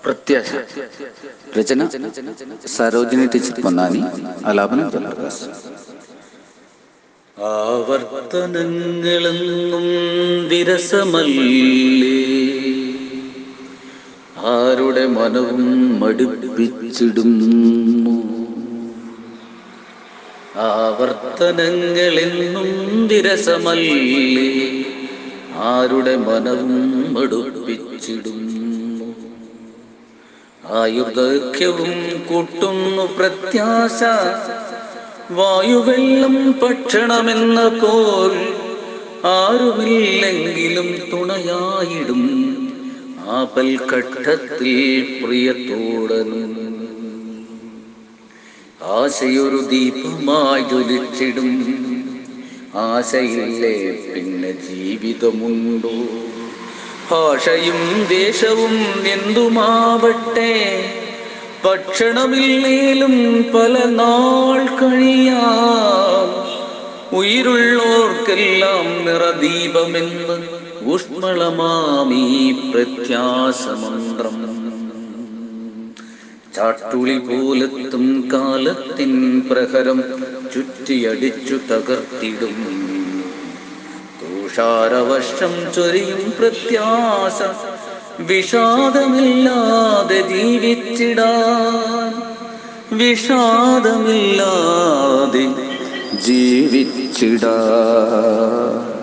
പ്രത്യാശ രചന സരോജിനി ടീച്ചർ പൊന്നാനി ആലാപനം പുനർവാസ് ആവർത്തനങ്ങളെന്നും വിരസമല്ലേ ആരുടെ മനവും മടുപ്പിച്ചിടുന്നു ആവർത്തനങ്ങളെന്നും വിരസമല്ലേ ആരുടെ മനവും മടുപ്പിച്ചിടുന്നു ആയുർദൈർഘ്യവും കൂട്ടുന്നു പ്രത്യാശ വായുവെള്ളം ഭക്ഷണമെന്ന പോൽ ആരുമില്ലെങ്കിലും തുണയായിടും ആപൽ ഘട്ടത്തിൽ പ്രിയത്തോടനും ആശയൊരു ദീപമായി ജ്വലിച്ചിടും ആശയില്ലേ പിന്നെ ജീവിതമുണ്ടോ ഭാഷയും ദേശവും എന്തുമാവട്ടെ ഭക്ഷണമില്ലേലും പല നാൾ കഴിയാം ഉயிருള്ളോർക്കെല്ലാം നിറദീപമെന്ന് ഊഷ്മളമാമീ പ്രത്യാശമന്ത്രം ചാട്ടുളി പോലെത്തും കാലത്തിൻ പ്രഹരം ചുറ്റിയടിച്ചു തകർത്തിടും തുഷാരവർഷം ചൊരിയും പ്രത്യാശ വിഷാദമില്ലാതെ ജീവിച്ചിടാൻ വിഷാദമില്ലാതെ ജീവിച്ചിടാൻ